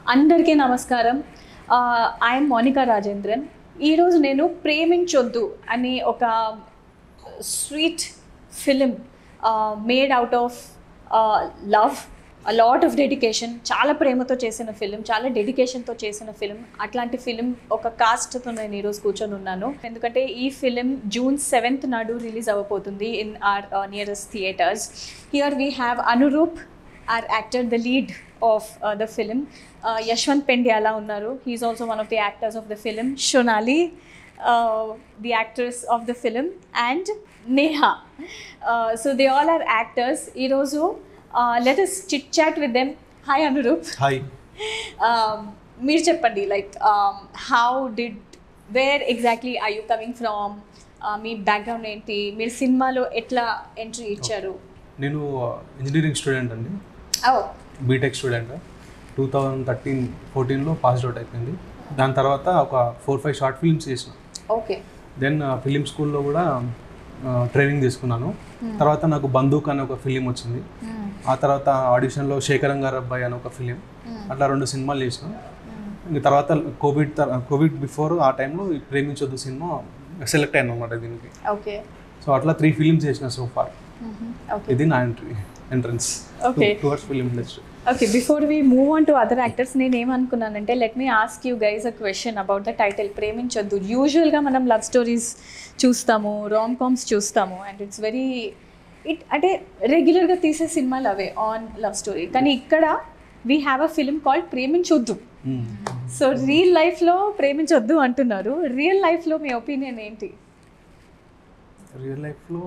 అందరికీ నమస్కారం ఐఎమ్ మోనికా రాజేంద్రన్ ఈరోజు నేను ప్రేమించొద్దు అనే ఒక sweet film made out of love a lot of dedication చాలా ప్రేమతో చేసిన ఫిలిం చాలా డెడికేషన్తో చేసిన ఫిలిం అట్లాంటి ఫిలిం ఒక కాస్ట్తో నేను ఈరోజు కూర్చొని ఉన్నాను ఎందుకంటే ఈ ఫిలిం జూన్ సెవెంత్ నాడు రిలీజ్ అవ్వబోతుంది in our nearest theatres here we have Anurup our actor, the lead of uh, the film. Uh, Yashwant Pendyala unnaru. He is also one of the actors of the film. Shonali, uh, the actress of the film, and Neha. Uh, so they all are actors. Irozu, uh, let us chit chat with them. Hi Anurup. Hi మీరు చెప్పండి like how did where exactly I you coming from మీ background ఏంటి మీరు సినిమాలో ఎట్లా entry ఇచ్చారు నేను engineering student అండి ఓ BTech student two thousand thirteen ఫోర్టీన్లో పాస్డ్ అవుట్ అయిపోయింది దాని తర్వాత ఒక ఫోర్ ఫైవ్ షార్ట్ ఫిల్మ్స్ చేసిన ఓకే దెన్ ఫిలిం స్కూల్లో కూడా ట్రైనింగ్ తీసుకున్నాను తర్వాత నాకు బందూక్ అనే ఒక ఫిలిం వచ్చింది ఆ తర్వాత ఆడిషన్లో శేఖరం గారు అబ్బాయి అనే ఒక ఫిలిం అట్లా రెండు సినిమాలు చేసిన ఇంక తర్వాత కోవిడ్ తర్- కోవిడ్ బిఫోర్ ఆ టైంలో ఈ ప్రేమించొద్దు సినిమా సెలెక్ట్ అయ్యాను అనమాట దీనికి ఓకే సో అట్లా త్రీ ఫిలిమ్స్ చేసిన సో ఫార్ ఓకే ఇది నా entry entrance Okay. Towards film industry okay before we move on to other actors నేను ఏమనుకున్నానంటే let me ask you guys a question about the title Preminchoddu యూజువల్గా మనం love stories చూస్తాము rom coms చూస్తాము and it's very it అంటే రెగ్యులర్గా తీసే సినిమాలు అవే ఆన్ లవ్ స్టోరీ కానీ ఇక్కడ we have a film called Preminchoddu so real లైఫ్లో ప్రేమించొద్దు అంటున్నారు రియల్ లైఫ్లో మీ ఒపీనియన్ ఏంటి రియల్ లైఫ్లో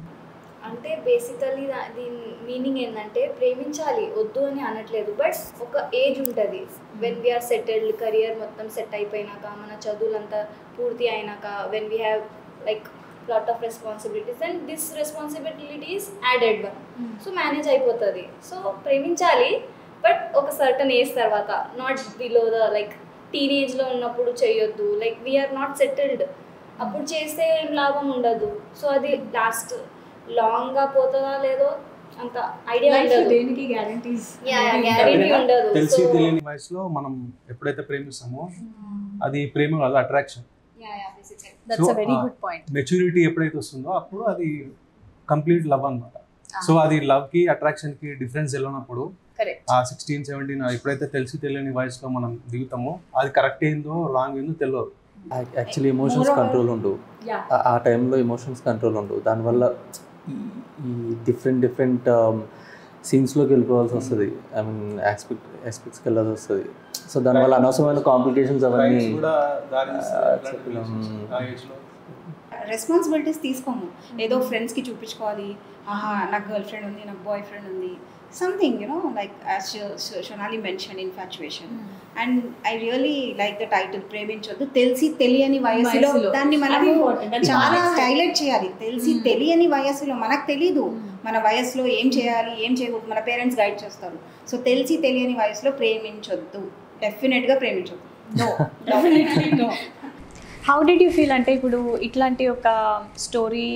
అంటే బేసికలీ దీని మీనింగ్ ఏంటంటే ప్రేమించాలి వద్దు అని అనట్లేదు బట్ ఒక ఏజ్ ఉంటుంది వెన్ వీఆర్ సెటిల్డ్ కెరియర్ మొత్తం సెట్ అయిపోయినాక మన చదువులంతా పూర్తి అయినాక when we have like lot of responsibilities and this responsibilities added one so manage అయిపోతుంది సో ప్రేమించాలి బట్ ఒక సర్టన్ ఏజ్ తర్వాత నాట్ బిలో ద లైక్ టీనేజ్లో ఉన్నప్పుడు చేయొద్దు లైక్ వీఆర్ నాట్ సెటిల్డ్ అప్పుడు చేస్తే ఏం లాభం ఉండదు సో అది లాస్ట్ లాంగ్గా పోతుందా లేదో అంత ఐడియా ఉండదు దేనికి గ్యారంటీస్ Yeah, yeah, guarantee ఉండదు తెలిసి So- తెలియని వయసులో మనం ఎప్పుడైతే ప్రేమిస్తామో అది ప్రేమ కాదు attraction Yeah, yeah, basically. That's So, a very uh, good point maturity ఎప్పుడైతే వస్తుందో అప్పుడు అది కంప్లీట్ లవ్ అనమాట సో అది లవ్ కి అట్రాక్షన్ కి డిఫరెన్స్ తెలియనప్పుడు కరెక్ట్ ఆ సిక్స్టీన్ సెవెంటీన్ ఎప్పుడైతే తెలిసి తెలియని వయసులో మనం దిగుతామో అది కరెక్ట్ ఏందో రాంగ్ ఏందో తెలియదు యాక్చువల్లీ ఎమోషన్స్ Moreover- కంట్రోల్ ఉండు యా ఆ- ఆ టైంలో ఎమోషన్స్ కంట్రోల్ ఉండు దానివల్ల ఈ- ఈ డిఫరెంట్ డిఫరెంట్ సీన్స్లోకి వెళ్ళిపోవాల్సి వస్తుంది ఐ మీన్ ఆస్పెక్ట్ ఆస్పెక్ట్స్కి వెళ్ళాల్సి వస్తుంది సో దానివల్ల అనవసరమైన కాంప్లికేషన్స్ అవన్నీ కూడా దారి ఆ, చెప్పలేం. ఆ ఏజ్ లో రెస్పాన్సిబిలిటీస్ తీసుకోము ఏదో ఫ్రెండ్స్కి చూపించుకోవాలి ఆహా నాకు గర్ల్ ఫ్రెండ్ ఉంది నాకు బాయ్ ఫ్రెండ్ ఉంది something you know like as Shonali mention infatuation and I really like the title Preminchoddu తెలిసి తెలియని వయసులో వయసులో. దాన్ని మనం అది important. అది చాలా బాగా హైలైట్ చేయాలి తెలిసి Hmm. తెలియని వయసులో మనకు తెలీదు మన వయసులో ఏం చేయాలి ఏం చేయకూడదు మన పేరెంట్స్ గైడ్ చేస్తారు సో తెలిసి తెలియని వయసులో ప్రేమించొద్దు డెఫినెట్గా Preminchoddu no definitely no how did you feel అంటే ఇప్పుడు ఇట్లాంటి ఒక స్టోరీ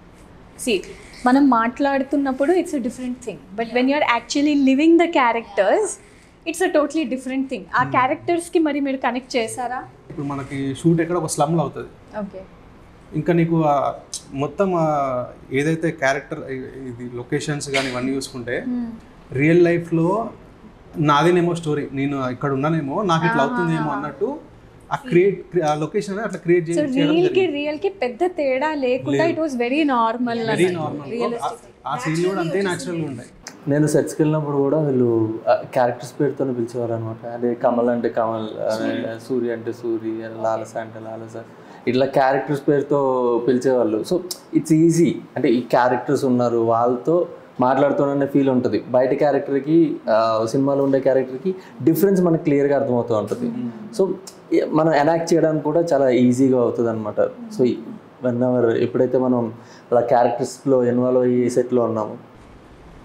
సి మనం మాట్లాడుతున్నప్పుడు it's a different thing but when you're actually living the characters it's a totally different thing ఆ క్యారెక్టర్స్కి మరి మీరు కనెక్ట్ చేశారా ఇప్పుడు మనకి షూట్ ఎక్కడ ఒక స్లమ్లో అవుతుంది ఓకే ఇంకా నీకు ఆ మొత్తం ఆ ఏదైతే క్యారెక్టర్ ఇది లొకేషన్స్ కానీ ఇవన్నీ చూసుకుంటే రియల్ లైఫ్లో నాదేనేమో స్టోరీ నేను ఇక్కడ ఉన్నానేమో నాకు ఇట్లా అవుతుందేమో అన్నట్టు ఆ క్రియేట్ ఆ లొకేషన్ అట్లా క్రియేట్ సో చేయడం రియల్ కి జరిగింది రియల్ కి పెద్ద తేడా లేకుండా లేదు. It was very normal very normal ఆ సీన్ కూడా అంతే న్యాచురల్గా ఉంటాయి నేను సెట్స్కి వెళ్ళినప్పుడు కూడా వీళ్ళు క్యారెక్టర్స్ పేరుతోనే పిలిచేవారు అనమాట అంటే కమల్ అంటే కమల్ ఆ, సూర్య అంటే సూర్య లాలస అంటే లాలస ఇట్లా క్యారెక్టర్స్ పేరుతో పిలిచేవాళ్ళు సో ఇట్స్ ఈజీ అంటే ఈ క్యారెక్టర్స్ ఉన్నారు వాళ్ళతో మాట్లాడుతాననే ఫీల్ ఉంటుంది బయట క్యారెక్టర్కి సినిమాలో ఉండే క్యారెక్టర్కి డిఫరెన్స్ మనకు క్లియర్గా అర్థమవుతూ ఉంటుంది సో మనం ఎనాక్ట్ చేయడానికి కూడా చాలా ఈజీగా అవుతుంది అనమాట సో వన్ అవర్ ఎప్పుడైతే మనం అలా క్యారెక్టర్స్లో ఇన్వాల్వ్ అయ్యి సెట్లో ఉన్నాము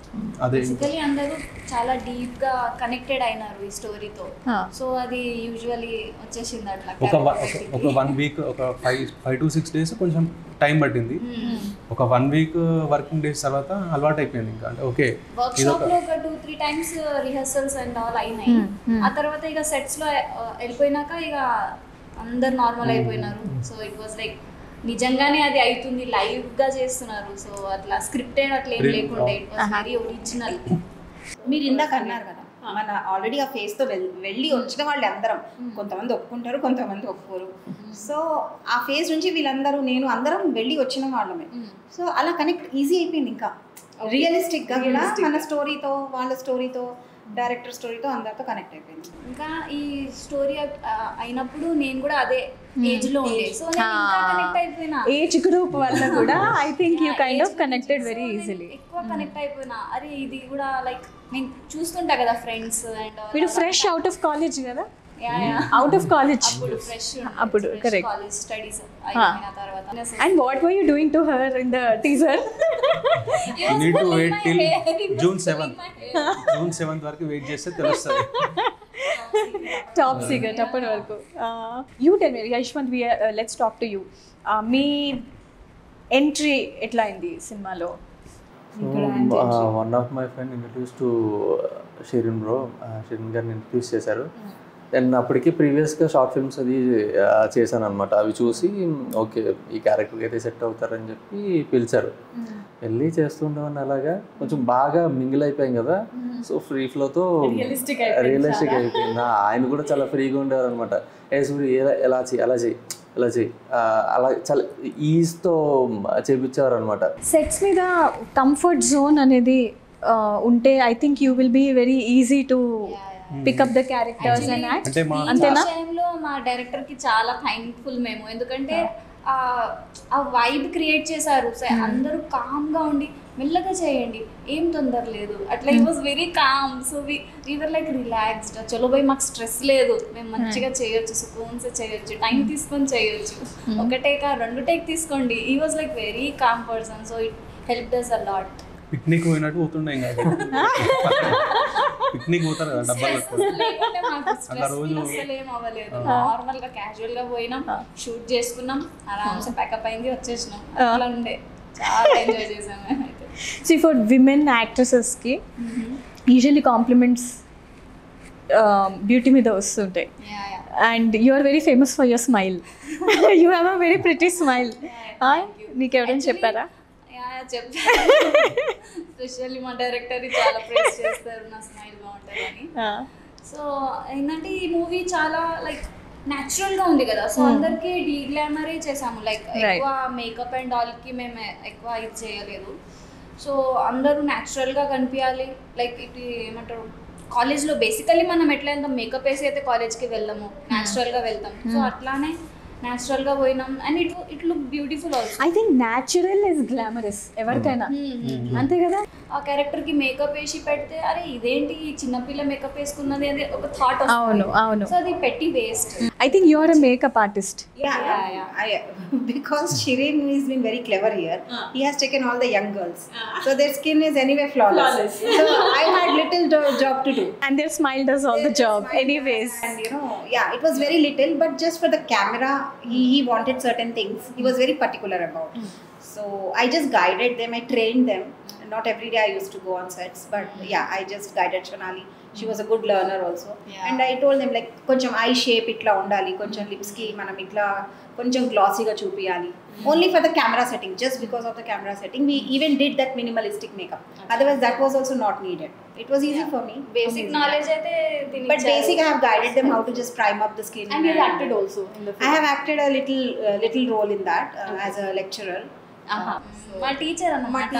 అదే బేసికలీ అందరూ చాలా డీప్ గా కనెక్టెడ్ అయినారు ఈ స్టోరీతో Ah. సో అది యూజువలీ వచ్చేసింది అట్లా ఒక వ- character ఒక- బయటికి. ఒక వన్ వీక్ ఒక five five to six days కొంచెం టైం పట్టింది Hmm. ఒక వన్ వీక్ వర్కింగ్ డేస్ తర్వాత అలవాటు అయిపోయింది ఇంకా అంటే ఓకే వర్క్ ఇది షాప్ ఒక లో ఒక two three times rehearsals and all అయినాయి Hmm, hmm. ఆ తర్వాత ఇక సెట్స్ లో ఆ, వెళ్ళిపోయినాక ఇక అందరు నార్మల్ అయిపోయినారు సో ఇట్ వాజ్ లైక్ నిజంగానే అది అవుతుంది లైవ్ గా చేస్తున్నారు సో అట్లా స్క్రిప్టెడ్ అట్లా ఏం Real- లేకుండే ఇట్ వాస్ వెరీ ఒరిజినల్ మీరు ఇందాక అన్నారు కదా మన ఆల్రెడీ ఆ ఫేస్ తో వెల్- వెళ్ళి వచ్చిన వాళ్ళు అందరం కొంతమంది ఒప్పుకుంటారు కొంతమంది ఒప్పుకోరు సో ఆ ఫేజ్ నుంచి వీళ్ళందరూ నేను అందరం వెళ్ళి వచ్చిన వాళ్ళమే సో అలా కనెక్ట్ ఈజీ అయిపోయింది ఇంకా రియలిస్టిక్ గా కూడా మన స్టోరీతో వాళ్ళ స్టోరీతో డైరెక్టర్ స్టోరీతో అందరితో కనెక్ట్ అయిపోయింది ఇంకా ఈ స్టోరీ అయినప్పుడు నేను కూడా అదే ఏజ్ లో ఉండే సో నేను ఇంకా కనెక్ట్ అయిపోయినా ఏజ్ గ్రూప్ వల్ల కూడా I think you Yeah, kind age of connected గురించి. వెరీ So, నేను ఈజీలీ ఎక్కువ కనెక్ట్ అయిపోయినా అరే ఇది కూడా లైక్ నేను చూస్తుంటా కదా ఫ్రెండ్స్ అండ్ మీరు ఫ్రెష్ అవుట్ ఆఫ్ కాలేజ్ కదా yeah yeah out of college అప్పుడు ఫ్రెష్ అప్పుడు, correct. కాలేజ్ స్టడీస్ అయిపోయిన తర్వాత and what were you doing to her in the teaser need to wait till June seventh June seventh వరకు wait చేస్తే తెలుస్తుంది top secret అప్పటి వరకు you tell me Yashwant we let's talk to you మీ entry ఎట్లా అయింది సినిమాలో one of my friend introduce to Shirin bro Shirin గారిని ఇంట్రడ్యూస్ చేశారు నేను అప్పటికి ప్రీవియస్గా షార్ట్ ఫిల్మ్స్ అది చేశాను అనమాట అవి చూసి ఓకే ఈ క్యారెక్టర్కి అయితే సెట్ అవుతారని చెప్పి పిలిచారు వెళ్ళి చేస్తుండేవాడిని అలాగా కొంచెం బాగా మింగిల్ అయిపోయాం కదా సో ఫ్రీ ఫ్లోతో Realistic అయిపోయింది రియలిస్టిక్ అయిపోయింది ఆ, ఆయన కూడా చాలా ఫ్రీగా ఉండేవారు అనమాట ఏ సూర్య ఎలా ఎలా చెయ్యి అలా చెయ్యి ఇలా చెయ్యి ఆ, అలా చాలా ఈజ్తో చేపించేవారు అనమాట సెట్స్ మీద కంఫర్ట్ జోన్ అనేది uh, ఉంటే I think you will be very easy to pick up the characters and act అంటే మా అంతేనా? విషయంలో మా డైరెక్టర్ కి చాలా థ్యాంక్ఫుల్ మేము ఎందుకంటే ఆ ఆ వైబ్ క్రియేట్ చేశారు సో అందరూ కామ్ గా ఉండి మెల్లగా చేయండి ఏం తొందర లేదు అట్లా ఈ was very calm so we we're like relaxed చలో పోయి మాకు స్ట్రెస్ లేదు మేము మంచిగా చేయొచ్చు సుకూన్స్ చేయొచ్చు టైం తీసుకొని చేయొచ్చు ఒక టేక్ రెండు టేక్ తీసుకోండి ఈ was like very calm person so it help does a lot picnic పోయినట్టు పోతుండే ఇంకా పిక్నిక్ పోతారు కదా డబ్బాలు పట్టుకొని. లేకుంటే మాకు అట్లా స్ట్రెస్ రోజు- అసలు ఏం అవ్వలేదు నార్మల్ గా క్యాజువల్ గా పోయినాం షూట్ చేసుకున్నాం ఆరామ్సే ప్యాకప్ అయింది వచ్చేసినాం అట్లా ఉండే చాలా ఎంజాయ్ చేసాం మేమైతే సి ఫర్ విమెన్ యాక్ట్రెసెస్కి యూజువల్లీ కాంప్లిమెంట్స్ బ్యూటీ మీద వస్తుంటాయి yeah yeah and you are very famous for your smile you have a very pretty smile నీకు ఎవరైనా చెప్పారా యా యా చెప్పారు స్పెషల్లీ మా డైరెక్టర్ చాలా ప్రేస్ చేస్తారు నా స్మైల్ బాగుంటుందని సో ఏంటంటే ఈ మూవీ చాలా లైక్ న్యాచురల్ గా ఉంది కదా సో అందరికి డీ గ్లామరే చేసాము లైక్ Right. ఎక్కువ మేకప్ అండ్ ఆల్ కి మేము ఎక్కువ ఇది చేయలేదు సో అందరూ న్యాచురల్ గా కనిపించాలి లైక్ ఇది ఏమంటారు కాలేజ్ లో బేసికల్లీ మనం ఎట్లా వెళ్తాం మేకప్ వేసి అయితే కాలేజ్ కి వెళ్ళము న్యాచురల్ గా వెళ్తాం సో అట్లానే న్యాచురల్ గా పోయినాం and it it look beautiful also I think natural is glamorous ఎవరికైనా అంతే కదా ఆ క్యారెక్టర్ కి మేకప్ వేసి పెడితే అరే ఇదేంటి ఈ చిన్నపిల్ల మేకప్ వేసుకున్నది అని ఒక థాట్ అవును అవును సో అది పెట్టి waste I think you are a makeup artist Yeah, Yeah, yeah. I, because Shirin has been very clever here. He has taken all the young girls, so their skin is anyway flawless. so I had little do- job to do. And their smile does all the job anyways And you know, yeah, it was very little, but just for the camera, he, he wanted certain things. He was very particular about. So I just guided them. I trained them. Not every day I used to go on sets, but yeah, I just guided Shonali. She was a good learner also. Yeah. And I told them like కొంచెం eye shape ఇట్లా ఉండాలి కొంచెం lips కి మనం ఇట్లా కొంచెం గ్లాసీగా చూపించాలి only for the camera setting just because of the camera setting we even did that minimalistic makeup otherwise that was also not needed it was easy for me basic knowledge అయితే But basic, I have guided them how to just prime up the skin. and you acted also in the I have acted a little uh, little role in that uh, as a lecturer. మా teacher అన్నమాట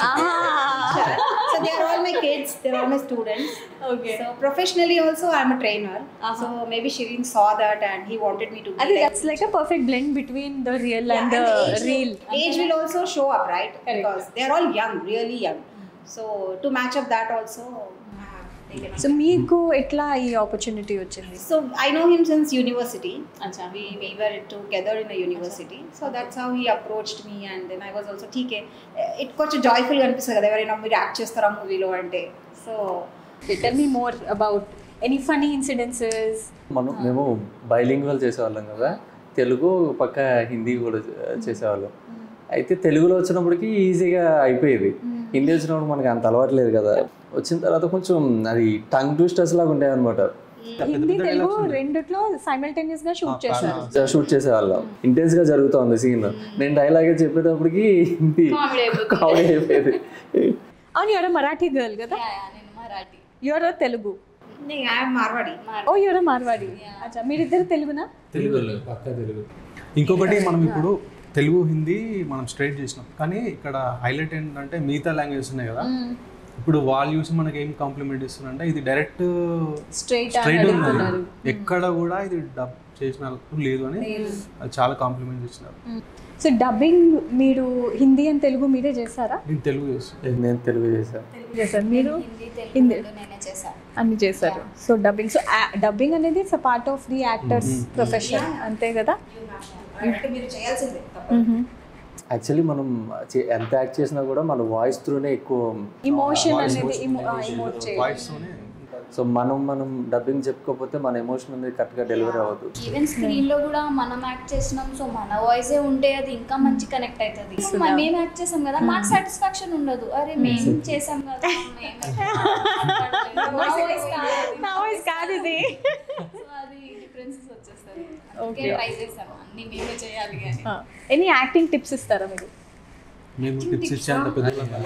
so they are all my kids. They are all my students. Okay So professionally also, I am a trainer. So maybe Shirin saw that and he wanted me to. Be అది like, that's like a perfect blend between the real Yeah, and the and age, reel age will also show up, right? Because they are all young, really young. So to match up that also. uh, so మీకు ఎట్లా ఈ opportunity వచ్చింది So I know him since university. Acha, we, we were together in a university. So that's how he approached me and then I was also TK. It కొంచెం జాయ్ఫుల్గా అనిపిస్తుంది కదా ఎవరైనా మీరు act చేస్తారా మూవీలో అంటే so tell me more about any funny incidences మనం మేము బైలింగ్వల్ చేసేవాళ్ళం కదా తెలుగు ఒక పక్క హిందీ కూడా చే- చేసేవాళ్ళం అయితే తెలుగులో వచ్చినప్పటికి ఈజీగా అయిపోయేది హిందీ వచ్చినప్పుడు మనకి అంత అలవాట్లేదు కదా వచ్చిన తర్వాత కొంచెం అది టంగ్ ట్విస్టర్స్ లాగా ఉండేవి అనమాట హిందీ తెలుగు రెండిట్లో సైమల్టేనియస్ గా షూట్ చేశారు షూట్ చేసేవాళ్ళం ఇంటెన్స్ గా జరుగుతుంది సీన్ నేను డైలాగే చెప్పేటప్పటికి హిందీ Comedy అయిపోతుంది. కామెడీ అయిపోయేది అవును ఎవరో మరాఠీ గర్ల్ కదా Yeah, yeah, నేను మరాఠీ ఎవరో తెలుగు ఐఎమ్ మార్వాడి ఓ ఎవరో మార్వాడి అచ్చా మీరిద్దరు తెలుగునా తెలుగు పక్కా తెలుగు ఇంకొకటి మనం ఇప్పుడు తెలుగు హిందీ మనం స్ట్రైట్ చేసినాం కానీ ఇక్కడ హైలైట్ ఏంటంటే మిగతా లాంగ్వేజెస్ ఉన్నాయి కదా ఇప్పుడు వాళ్ళు చూసి మనకి ఏం కాంప్లిమెంట్ ఇస్తున్నారంటే ఇది డైరెక్ట్ స్ట్రైట్ స్ట్రైట్ ఉంది ఎక్కడ కూడా ఇది డబ్ చేసిన లేదు అని అది చాలా కాంప్లిమెంట్ ఇచ్చినారు సో డబ్బింగ్ మీరు హిందీ అండ్ తెలుగు మీరే చేశారా నేను తెలుగు చేస్తాను నేను తెలుగు చేశాను చేశారు మీరు హిందీ హిందీ. తెలుగు నేనే చేశాను అన్ని చేశారు సో డబ్బింగ్ సో డబ్బింగ్ అనేది it's part of the actors profession అంతే కదా అంటే మీరు చేయాల్సిందే తప్పదు. యాక్చువల్లీ మనం చే- ఎంత యాక్ట్ చేసినా కూడా మన వాయిస్ త్రూనే ఎక్కువ ఇమోషన్ అనేది ఇమోట్ చేయాలి వాయిస్తోనే సో మనం మనం డబ్బింగ్ చెప్పుకోకపోతే మన ఎమోషన్ అనేది కరెక్ట్గా డెలివరీ అవ్వదు ఈవెన్ స్క్రీన్ లో కూడా మనం యాక్ట్ చేసినాం సో మన వాయిసే ఉంటే అది ఇంకా మంచి కనెక్ట్ అవుతుంది మేము యాక్ట్ చేసాం కదా మాకు సాటిస్ఫాక్షన్ ఉండదు అరే మేము చేసాం కదా మేమే మాట్లాడలేదు. మా voice కాదు. నా వాయిస్ కాదు ఇది So అది డిఫరెన్సెస్ వచ్చేస్తుంది Okay. అందుకే ట్రై చేసాము అన్ని మేమే చేయాలి అని ఎనీ యాక్టింగ్ టిప్స్ ఇస్తారా మీరు మేము టిప్స్ ఇచ్చేంత పెద్ద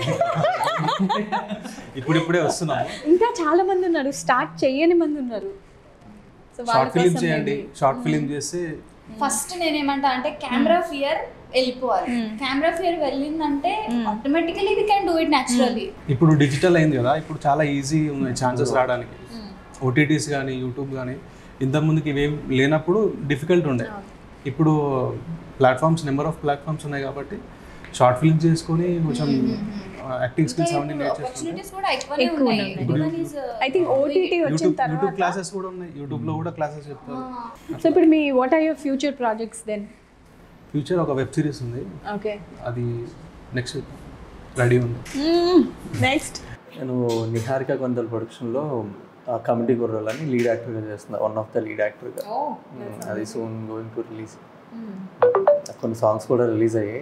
ఇప్పుడు ఇప్పుడే వస్తున్నాము ఇంకా చాలా మంది ఉన్నారు స్టార్ట్ చేయని మంది ఉన్నారు సో వాళ్ళ షార్ట్ ఫిలిం కోసం చేయండి షార్ట్ ఫిలిం చేస్తే ఫస్ట్ నేనేమంటా అంటే కెమెరా ఫియర్ వెళ్ళిపోవాలి కెమెరా ఫియర్ వెళ్ళిందంటే automatically we can do it naturally ఇప్పుడు డిజిటల్ అయింది కదా ఇప్పుడు చాలా ఈజీ ఉన్నాయి ఛాన్సెస్ రావడానికి ఓటీటీస్ కానీ యూట్యూబ్ కానీ ఇంతకుముందుకి ఇవేం లేనప్పుడు డిఫికల్ట్ ఉండే ఇప్పుడు ప్లాట్ఫామ్స్ నెంబర్ ఆఫ్ ప్లాట్ఫామ్స్ ఉన్నాయి కాబట్టి షార్ట్ ఫిల్మ్ చేసుకొని కొంచెం యాక్టింగ్ స్కిల్స్ అవన్నీ నేర్చేసుకుంటే ఆపర్చునిటీస్ కూడా ఎక్కువనే ఎక్కువ ఉన్నాయి ఉన్నాయి. Everyone is, uh, I think OTT వచ్చిన యూట్యూబ్ యూట్యూబ్ తర్వాత క్లాసెస్ కూడా ఉన్నాయి యూట్యూబ్లో కూడా క్లాసెస్ చెప్తారు సో ఇప్పుడు మీ what are your future projects then future ఒక వెబ్ సిరీస్ ఉంది ఓకే అది నెక్స్ట్ రెడీ ఉంది నెక్స్ట్ నేను నిహారిక కొందల్ ప్రొడక్షన్లో కమిటీ గుర్రాలు అని లీడ్ యాక్టర్గా చేస్తున్నా వన్ ఆఫ్ ద లీడ్ యాక్టర్గా అది సూన్ గోయింగ్ టు రిలీజ్ కొన్ని సాంగ్స్ కూడా రిలీజ్ అయ్యాయి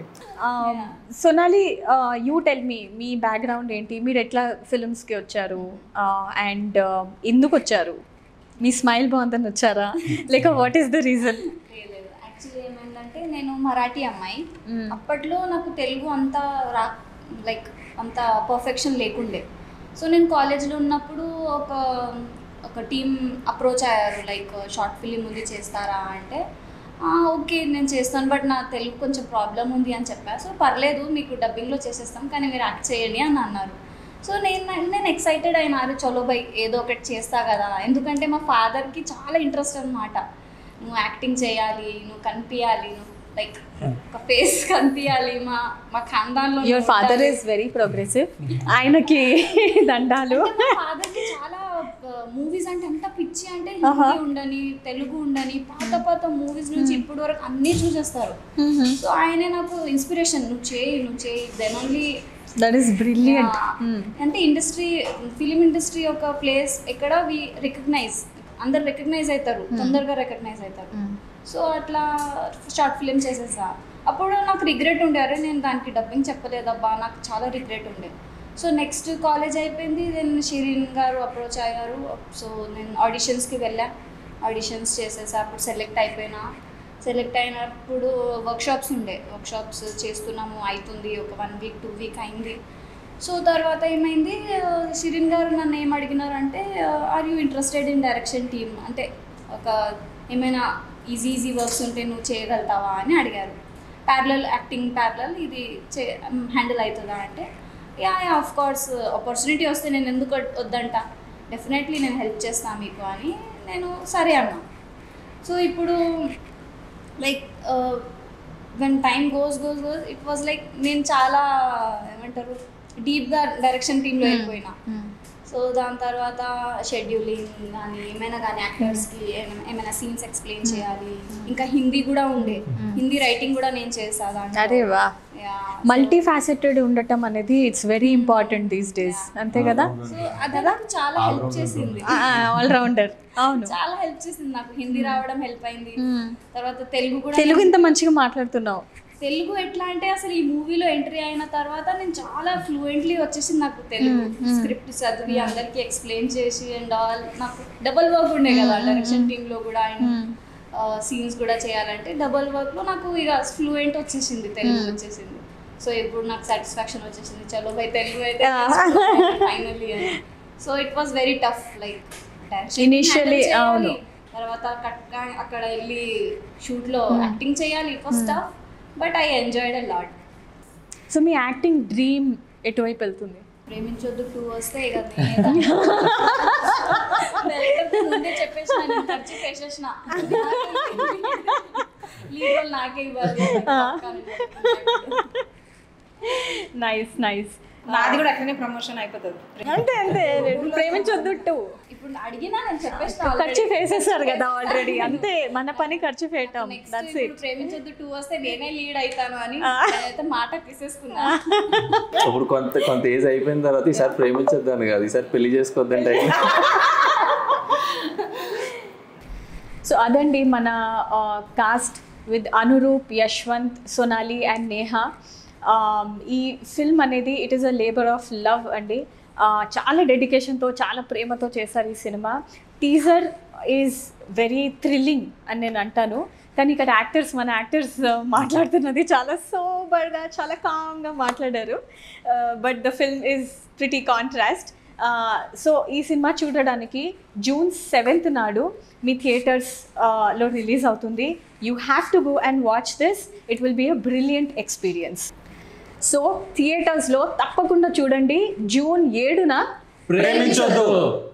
సోనాలి యూ టెల్ మీ మీ బ్యాక్గ్రౌండ్ ఏంటి మీరు ఎట్లా ఫిల్మ్స్కి వచ్చారు అండ్ ఎందుకు వచ్చారు మీ స్మైల్ బాగుందని వచ్చారా లేక వాట్ ఈస్ ద రీజన్ లేదు యాక్చువల్లీ ఏమైందంటే నేను మరాఠీ అమ్మాయి అప్పట్లో నాకు తెలుగు అంత రా లైక్ అంత పర్ఫెక్షన్ లేకుండే సో నేను కాలేజ్లో ఉన్నప్పుడు ఒక ఒక టీం అప్రోచ్ అయ్యారు లైక్ షార్ట్ ఫిలిం ఉంది చేస్తారా అంటే "ఆ, ఓకే నేను చేస్తాను బట్ నా తెలుగు కొంచెం ప్రాబ్లం ఉంది అని చెప్పా సో పర్లేదు మీకు డబ్బింగ్లో చేసేస్తాం కానీ మీరు యాక్ట్ చేయండి అని అన్నారు సో నేను నేను ఎక్సైటెడ్ అయినారు చలో బై ఏదో ఒకటి చేస్తా కదా ఎందుకంటే మా ఫాదర్కి చాలా ఇంట్రెస్ట్ అనమాట నువ్వు యాక్టింగ్ చేయాలి నువ్వు కనిపించాలి నువ్వు లైక్ ఒక ఫేస్ కనిపించాలి మా మా ఖాందాన్లో your father is very progressive ఆయనకి దండాలు మా ఫాదర్కి చాలా మూవీస్ అంటే ఎంత పిచ్చి అంటే హిందీ ఉండని తెలుగు ఉండని పాత పాత మూవీస్ నుంచి ఇప్పటి వరకు అన్నీ చూసేస్తారు సో ఆయనే నాకు ఇన్స్పిరేషన్ నువ్వు చేయి నువ్వు చేయి then only that is brilliant అంటే ఇండస్ట్రీ ఫిలిం ఇండస్ట్రీ ఒక ప్లేస్ ఎక్కడ వి రికగ్నైజ్ అందరు రికగ్నైజ్ అవుతారు తొందరగా రికగ్నైజ్ అవుతారు సో అట్లా షార్ట్ ఫిలిం చేసేసా అప్పుడు నాకు రిగ్రెట్ ఉండే అరే నేను దానికి డబ్బింగ్ చెప్పలేదబ్బా నాకు చాలా రిగ్రెట్ ఉండే సో నెక్స్ట్ కాలేజ్ అయిపోయింది దెన్ షిరీన్ గారు అప్రోచ్ అయ్యారు సో నేను ఆడిషన్స్కి వెళ్ళా ఆడిషన్స్ చేసేసా అప్పుడు సెలెక్ట్ అయిపోయినా సెలెక్ట్ అయినప్పుడు వర్క్షాప్స్ ఉండే వర్క్షాప్స్ చేస్తున్నాము అవుతుంది ఒక వన్ వీక్ టూ వీక్ అయింది సో తర్వాత ఏమైంది ఆ, షిరిన్ గారు నన్ను ఏం అడిగినారంటే are you interested in direction team అంటే ఒక ఏమైనా ఈజీ ఈజీ వర్క్స్ ఉంటే నువ్వు చేయగలుగుతావా అని అడిగారు ప్యారలల్ యాక్టింగ్ ప్యారలల్ ఇది చే హ్యాండిల్ అవుతుందా అంటే yeah yeah of course opportunity వస్తే నేను ఎందుకు వద్- వద్దంట డెఫినెట్లీ నేను హెల్ప్ చేస్తాను మీకు అని నేను సరే అన్నా సో ఇప్పుడు like when time goes goes goes it was like నేను చాలా ఏమంటారు డీప్గా డైరెక్షన్ టీంలో వెళ్ళిపోయినా సో సో దాని తర్వాత షెడ్యూలింగ్ కానీ ఏమైనా కానీ యాక్టర్స్కి ఏమైనా సీన్స్ ఎక్స్ప్లెయిన్ చేయాలి ఇంకా హిందీ కూడా ఉండే హిందీ రైటింగ్ కూడా నేను చేసా దాంట్లో అరే వా Yeah. మల్టీ ఫ్యాసెటెడ్ ఉండటం అనేది it's very important these days అంతే కదా సో అది నాకు చాలా హెల్ప్ చేసింది ఆల్ రౌండర్ అవును చాలా హెల్ప్ చేసింది నాకు హిందీ రావడం హెల్ప్ అయింది తర్వాత తెలుగు కూడా తెలుగు ఇంత మంచిగా మాట్లాడుతున్నావు తెలుగు ఎట్లా అంటే అసలు ఈ మూవీలో ఎంట్రీ అయిన తర్వాత నేను చాలా ఫ్లూయెంట్లీ వచ్చేసింది నాకు తెలుగు స్క్రిప్ట్ చదివి అందరికి ఎక్స్ప్లెయిన్ చేసి అండ్ ఆల్ నాకు డబల్ వర్క్ ఉండే కదా డైరెక్షన్ టీమ్ లో కూడా అండ్ సీన్స్ కూడా చేయాలంటే డబల్ వర్క్ లో నాకు ఇక ఫ్లూయెంట్ వచ్చేసింది తెలుగు వచ్చేసింది సో ఇప్పుడు నాకు సాటిస్ఫాక్షన్ వచ్చేసింది చలో బై తెలుగు అయితే finally so it was very tough like Initially, అవును. తర్వాత కట్ అక్కడ వెళ్ళి షూట్ లో యాక్టింగ్ చేయాలి it was tough but I enjoyed a lot so మీ యాక్టింగ్ డ్రీమ్ ఎటువైపు వెళ్తుంది ప్రేమించొద్దు టూ వస్తే ఇక నేనే దాన్ని- Director కి ముందే చెప్పేసిన నేను ఖర్చు వేసేసిన లీడ్ రోల్ నాకే ఇవ్వాలి పక్కా నేను. నైస్ నైస్ నాది కూడా అట్లనే ప్రమోషన్ అయిపోతుంది అంతే అంతే ప్రేమించొద్దు టూ ఇప్పుడు అడిగినా నేను చెప్పేసిన ఖర్చు వేసేసారు కదా ఆల్రెడీ అంతే మన పని ఖర్చు పెట్టాం next that's it Preminchoddu two వస్తే నేనే లీడ్ అవుతాను అని నేనైతే మాట తీసేసుకున్నా ఇప్పుడు కొంత కొంత ఏజ్ అయిపోయిన తర్వాత ఈసారి ప్రేమించొద్దాను కాదు ఈసారి పెళ్లి చేసుకోవద్దంటే సో అదండి మన cast with Anurup Yashwant Sonali and Neha ఈ ఫిల్మ్ అనేది it is a labour of love అండి Uh, చాలా డెడికేషన్తో చాలా ప్రేమతో చేశారు ఈ సినిమా టీజర్ ఈజ్ వెరీ థ్రిల్లింగ్ అని నేను అంటాను కానీ ఇక్కడ యాక్టర్స్ మన యాక్టర్స్ మాట్లాడుతున్నది చాలా సోబర్గా చాలా కామ్గా మాట్లాడారు but the film is pretty contrast so ఈ సినిమా చూడడానికి జూన్ సెవెంత్ నాడు మీ థియేటర్స్ లో రిలీజ్ అవుతుంది you have to go and watch this it will be a brilliant experience so థియేటర్స్లో తప్పకుండా చూడండి జూన్ ఏడున ప్రేమించొద్దు